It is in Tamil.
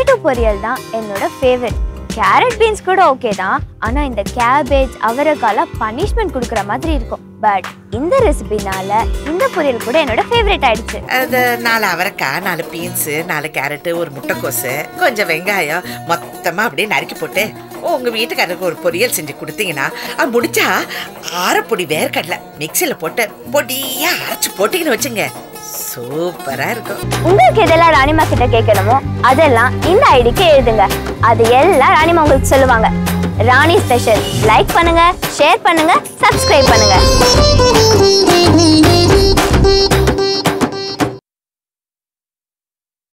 பொட்டேட்டோ பொரியல் தான் என்னோட ஃபேவரட் கேரட் பீன்ஸ் கூட ஓகே தான் ஆனா இந்த கேபேஜ் அவரைக்கால பனிஷ்மெண்ட் கொடுக்குற மாதிரி இருக்கும் பட் இந்த ரெசிபினால இந்த பொரியல் கூட என்னோட ஃபேவரட் ஆயிடுச்சு அது நாலு அவரைக்காய் நாலு பீன்ஸு நாலு கேரட்டு ஒரு முட்டைக்கோசு கொஞ்சம் வெங்காயம் மொத்தமாக அப்படியே நறுக்கி போட்டு உங்க வீட்டுக்காரருக்கு ஒரு பொரியல் செஞ்சு கொடுத்தீங்கன்னா அது முடிச்சா ஆரப்பொடி வேர்க்கடலை மிக்சியில் போட்டு பொடியா அரைச்சு போட்டீங்கன்னு வச்சுங்க சூப்பரா இருக்கும் உங்களுக்கு எதெல்லாம் ராணிமா கிட்ட கேட்கணுமோ அதெல்லாம் இந்த ஐடிக்கு எழுதுங்க அது எல்லாம் ராணிமா உங்களுக்கு சொல்லுவாங்க ராணி ஸ்பெஷல் லைக் பண்ணுங்க ஷேர் பண்ணுங்க சப்ஸ்கிரைப் பண்ணுங்க